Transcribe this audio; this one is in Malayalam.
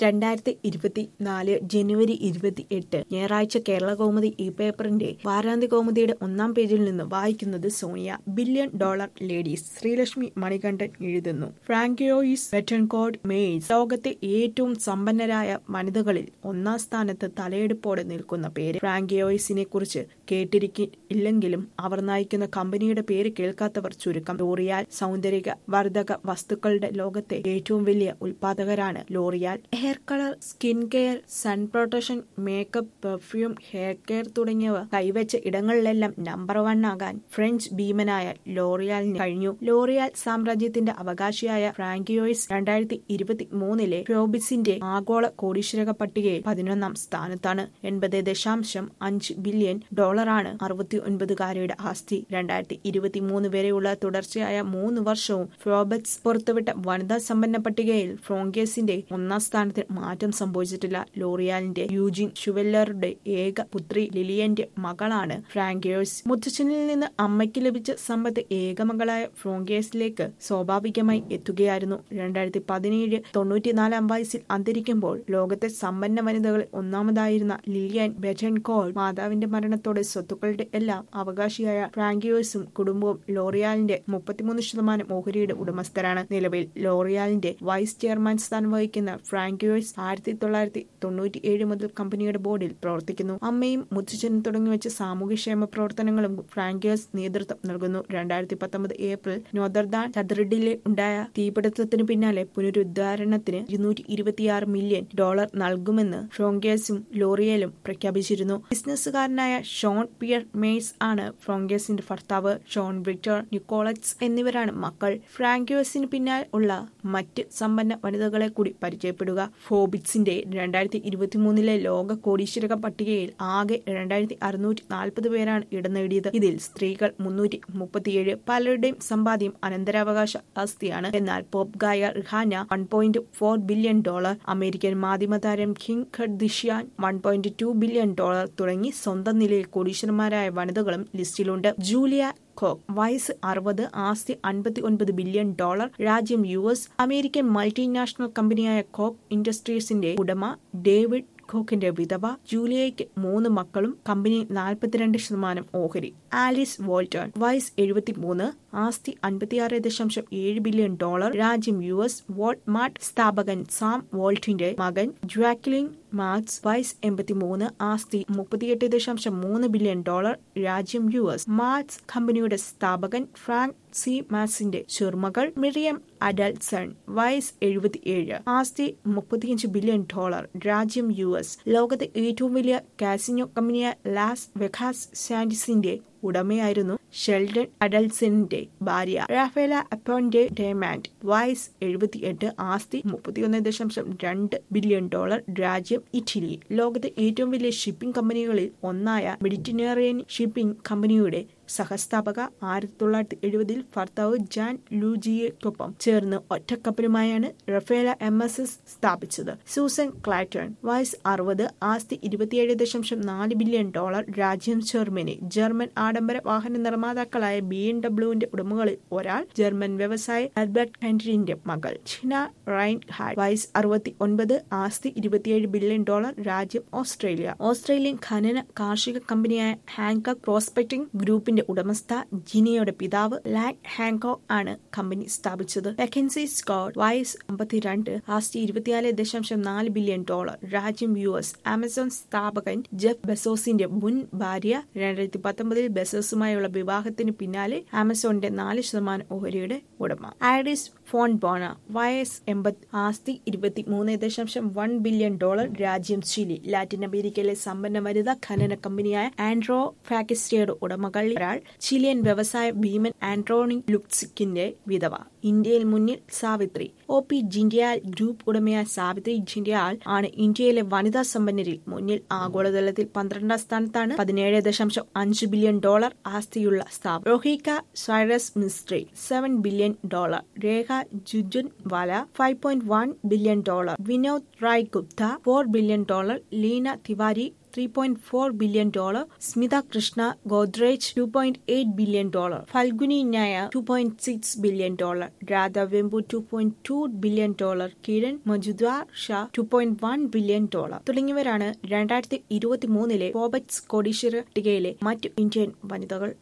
രണ്ടായിരത്തി ഇരുപത്തിനാല് ജനുവരി ഇരുപത്തി എട്ട് ഞായറാഴ്ച കേരള കൗമുദി ഈ പേപ്പറിന്റെ വാരാന്ത്യ കൗമുദിയുടെ ഒന്നാം പേജിൽ നിന്ന് വായിക്കുന്നത് Sonia billion dollar ladies Sreelakshmi Manikandan എഴുതുന്നു ഫ്രാങ്കോയിസ് വെറ്റൻകോഡ് മേയ്സ് ലോകത്തെ ഏറ്റവും സമ്പന്നരായ വനിതകളിൽ ഒന്നാം സ്ഥാനത്ത് തലയെടുപ്പോടെ നിൽക്കുന്ന പേര് ഫ്രാങ്കോയിസിനെ കുറിച്ച് കേട്ടിരിക്കില്ലെങ്കിലും അവർ നയിക്കുന്ന കമ്പനിയുടെ പേര് കേൾക്കാത്തവർ ചുരുക്കം ലോറിയാൽ സൗന്ദര്യ വർദ്ധക വസ്തുക്കളുടെ ലോകത്തെ ഏറ്റവും വലിയ ഉൽപാദകരാണ് L'Oreal hair colour skin care sun protection makeup perfume hair care തുടങ്ങിയവ കൈവച്ച ഇടങ്ങളിലെല്ലാം നമ്പർ വൺ ആകാൻ ഫ്രഞ്ച് ഭീമനായ ലോറിയാലിന് കഴിഞ്ഞു ലോറിയാൽ സാമ്രാജ്യത്തിന്റെ അവകാശിയായ ഫ്രാങ്കിയോയിസ് രണ്ടായിരത്തി ഇരുപത്തി മൂന്നിലെ ഫോബിസിന്റെ ആഗോള കോടീശ്വരക പട്ടികയിൽ പതിനൊന്നാം സ്ഥാനത്താണ് എൺപത് ദശാംശം അഞ്ച് ബില്യൺ ഡോളറാണ് അറുപത്തി ഒൻപതുകാരിയുടെ ആസ്തി രണ്ടായിരത്തി ഇരുപത്തി മൂന്ന് വരെയുള്ള തുടർച്ചയായ മൂന്ന് വർഷവും ഫോബറ്റ്സ് പുറത്തുവിട്ട വനിതാ സമ്പന്ന പട്ടികയിൽ ഫ്രോങ്കേസിന്റെ ഒന്നാം സ്ഥാനത്ത് മാറ്റം സംഭവിച്ചിട്ടില്ല ലോറിയാലിന്റെ യൂജിൻ ഷുവല്ലറുടെ ഏക പുത്രി ലിലിയന്റെ മകളാണ് ഫ്രാങ്കേഴ്സ് മുത്തച്ഛനിൽ നിന്ന് അമ്മയ്ക്ക് ലഭിച്ച സമ്പത്ത് ഏകമകളായ ഫ്രോങ്കേസിലേക്ക് സ്വാഭാവികമായി എത്തുകയായിരുന്നു രണ്ടായിരത്തി പതിനേഴ് തൊണ്ണൂറ്റിനാലാം വയസ്സിൽ അന്തരിക്കുമ്പോൾ ലോകത്തെ സമ്പന്ന വനിതകളിൽ ഒന്നാമതായിരുന്ന ലിലിയൻ ബെറ്റൻകോൾ മാതാവിന്റെ മരണത്തോടെ സ്വത്തുക്കളുടെ എല്ലാം അവകാശിയായ ഫ്രാങ്കിയോസും കുടുംബവും ലോറിയാലിന്റെ മുപ്പത്തിമൂന്ന് ശതമാനം ഓഹരിയുടെ ഉടമസ്ഥരാണ് നിലവിൽ ലോറിയാലിന്റെ വൈസ് ചെയർമാൻ സ്ഥാനം വഹിക്കുന്ന ഫ്രാങ്കിയോസ് ആയിരത്തി തൊള്ളായിരത്തി തൊണ്ണൂറ്റി ഏഴ് മുതൽ കമ്പനിയുടെ ബോർഡിൽ പ്രവർത്തിക്കുന്നു അമ്മയും മുത്തച്ഛനും തുടങ്ങിവെച്ച സാമൂഹ്യക്ഷേമ പ്രവർത്തനങ്ങളും ഫ്രാങ്കിയോസ് നേതൃത്വം നൽകുന്നു രണ്ടായിരത്തി പത്തൊമ്പത് ഏപ്രിൽ നോദർദാൻ ചതുരഡിയിൽ ഉണ്ടായ തീപിടുത്തത്തിന് പിന്നാലെ പുനരുദ്ധാരണത്തിന് ഇരുന്നൂറ്റി ഇരുപത്തിയാറ് മില്യൺ ഡോളർ നൽകുമെന്ന് ഫ്രോങ്കേസും ലോറിയലും പ്രഖ്യാപിച്ചിരുന്നു ബിസിനസ്സുകാരനായ ഷോൺ പിയർ മേഴ്സ് ആണ് ഫ്രോങ്കേസിന്റെ ഭർത്താവ് ഷോൺ വിക്ടർ നിക്കോളറ്റ്സ് എന്നിവരാണ് മക്കൾ ഫ്രാങ്കോസിന് പിന്നാലെ ഉള്ള മറ്റ് സമ്പന്ന വനിതകളെ കൂടി പരിചയപ്പെടുക ഫോബിറ്റ്സിന്റെ രണ്ടായിരത്തി ഇരുപത്തിമൂന്നിലെ ലോക കോടീശ്വരക പട്ടികയിൽ ആകെ രണ്ടായിരത്തി അറുന്നൂറ്റി നാൽപ്പത് പേരാണ് ഇടം നേടിയത് ഇതിൽ സ്ത്രീകൾ മുന്നൂറ്റി മുപ്പത്തിയേഴ് പലരുടെയും സമ്പാദ്യം അനന്തരാവകാശ ആസ്തിയാണ് എന്നാൽ പോപ്പ് ഗായ Rihanna one point four billion dollar American മാധ്യമ താരം Kim Kardashian one point two billion dollar തുടങ്ങി സ്വന്തം നിലയിൽ കോടീശ്വരന്മാരായ വനിതകളും ലിസ്റ്റിലുണ്ട് ജൂലിയ കോക്ക് വയസ്സ് അറുപത് ആസ്തി അൻപത്തി ഒൻപത് ബില്യൺ ഡോളർ രാജ്യം യു എസ് അമേരിക്കൻ മൾട്ടിനാഷണൽ കമ്പനിയായ കോക്ക് ഇൻഡസ്ട്രീസിന്റെ ഉടമ ഡേവിഡ് കോക്കിന്റെ വിധവ ജൂലിയയ്ക്ക് മൂന്ന് മക്കളും കമ്പനി നാൽപ്പത്തിരണ്ട് ശതമാനം ഓഹരി ആലിസ് വോൾട്ടൺ വയസ്സ് എഴുപത്തിമൂന്ന് ആസ്തി അൻപത്തിയാറ് ദശാംശം ഏഴ് ബില്യൺ ഡോളർ രാജ്യം യു എസ് വോൾമാർട്ട് സ്ഥാപകൻ സാം വോൾട്ടിന്റെ മകൻ ജാക്ലിൻ മാർക്സ് വയസ് എൺപത്തിമൂന്ന് ആസ്തി മുപ്പത്തിയെട്ട് ദശാംശം മൂന്ന് ബില്യൺ ഡോളർ രാജ്യം യു എസ് മാർക്സ് കമ്പനിയുടെ സ്ഥാപകൻ ഫ്രാങ്ക് സി മാസിന്റെ ചെറുമകൾ മിറിയം അഡൽസൺ വയസ് എഴുപത്തിയേഴ് ആസ്തി മുപ്പത്തിയഞ്ച് ബില്യൺ ഡോളർ രാജ്യം യു എസ് ലോകത്തെ ഏറ്റവും വലിയ കാസിനോ കമ്പനിയായ ലാസ് വെഖാസ് സാൻഡിസിന്റെ ഉടമയായിരുന്നു ഷെൽഡൻ അഡൽസന്റെ ഭാര്യ റാഫേല അപ്പോന്റെ ഡേമാൻഡ് വയസ് എഴുപത്തിയെട്ട് ആസ്തി മുപ്പത്തിയൊന്ന് ദശാംശം രണ്ട് ബില്യൺ ഡോളർ രാജ്യം ഇറ്റലി ലോകത്തെ ഏറ്റവും വലിയ ഷിപ്പിംഗ് കമ്പനികളിൽ ഒന്നായ മെഡിറ്ററേനിയൻ ഷിപ്പിംഗ് കമ്പനിയുടെ സഹസ്ഥാപക ആയിരത്തി തൊള്ളായിരത്തി എഴുപതിൽ ഭർത്താവ് ജാൻ ലൂജിയയ്ക്കൊപ്പം ചേർന്ന് ഒറ്റക്കപ്പലുമായാണ് റഫേല എം എസ് എസ് സ്ഥാപിച്ചത് സൂസൻ ക്ലാറ്റൺ വയസ് അറുപത് ആസ്തി ഇരുപത്തിയേഴ് ദശാംശം നാല് ബില്യൺ ഡോളർ രാജ്യം ജർമ്മനി ജർമ്മൻ ആഡംബര വാഹന നിർമ്മാതാക്കളായ ബി എം ഡബ്ല്യുവിന്റെ ഉടമകളിൽ ഒരാൾ ജർമ്മൻ വ്യവസായി ആൽബർട്ട് ഹെൻറിന്റെ മകൾ ചിന റൈൻ ഹാഡ് വയസ് അറുപത്തി ഒൻപത് ആസ്തി ഇരുപത്തിയേഴ് ബില്യൺ ഡോളർ രാജ്യം ഓസ്ട്രേലിയ ഓസ്ട്രേലിയൻ ഖനന കാർഷിക കമ്പനിയായ ഹാങ്കോക്ക് പ്രോസ്പെക്ടിംഗ് ഗ്രൂപ്പിന്റെ ഉടമസ്ഥ ജിനിയുടെ പിതാവ് ലാക് ഹാങ്കോ ആണ് കമ്പനി സ്ഥാപിച്ചത് വെക്കൻസി സ്കോഡ് വയസ് അമ്പത്തിരണ്ട് ആസ്തി ഇരുപത്തിനാല് ദശാംശം നാല് ബില്യൺ ഡോളർ രാജ്യം യു എസ് ആമസോൺ സ്ഥാപകൻ ജെഫ് ബെസോസിന്റെ മുൻ ഭാര്യ രണ്ടായിരത്തി പത്തൊമ്പതിൽ ബെസോസുമായുള്ള വിവാഹത്തിന് പിന്നാലെ ആമസോണിന്റെ നാല് ശതമാനം ഓഹരിയുടെ ഉടമ ആഡിസ് ഫോൺ ബോണ വയസ് എൺപത് ആസ്തി ഇരുപത്തി മൂന്ന് ദശാംശം വൺ ബില്യൺ ഡോളർ രാജ്യം ചിലി ലാറ്റിൻ അമേരിക്കയിലെ സമ്പന്ന വനിതാ ഖനന കമ്പനിയായ ആൻഡ്രോ ഫാക്കിസ്റ്റയുടെ ഉടമകളിൽ ഒരാൾ ചിലിയൻ വ്യവസായ ഭീമൻ ആൻഡ്രോണി ലുക്സിക്കിന്റെ വിധവ ഇന്ത്യയിൽ മുന്നിൽ Savitri O P Jindal group ഉടമയായ സാവിത്രി ജിൻഡ്യാൽ ആണ് ഇന്ത്യയിലെ വനിതാ സമ്പന്നരിൽ മുന്നിൽ ആഗോളതലത്തിൽ പന്ത്രണ്ടാം സ്ഥാനത്താണ് പതിനേഴ് ദശാംശം അഞ്ച് ബില്യൺ ഡോളർ ആസ്തിയുള്ള സ്ഥാപനം Rohiqa Cyrus Mistry seven billion dollar Rekha Jhunjhunwala five point one billion dollar Vinod Rai Gupta four billion dollar Leena Tewari three point four billion dollar Smita Krishna Godrej two point eight billion dollar Falguni Nayar two point six billion dollar Radha Vembu two point two billion dollar Kiran Mazumdar Shaw two point one billion dollar തുടങ്ങിയവരാണ് രണ്ടായിരത്തി ഇരുപത്തി മൂന്നിലെ ഫോബക്സ് കോടീശ്വര പട്ടികയിലെ മറ്റു ഇന്ത്യൻ വനിതകൾ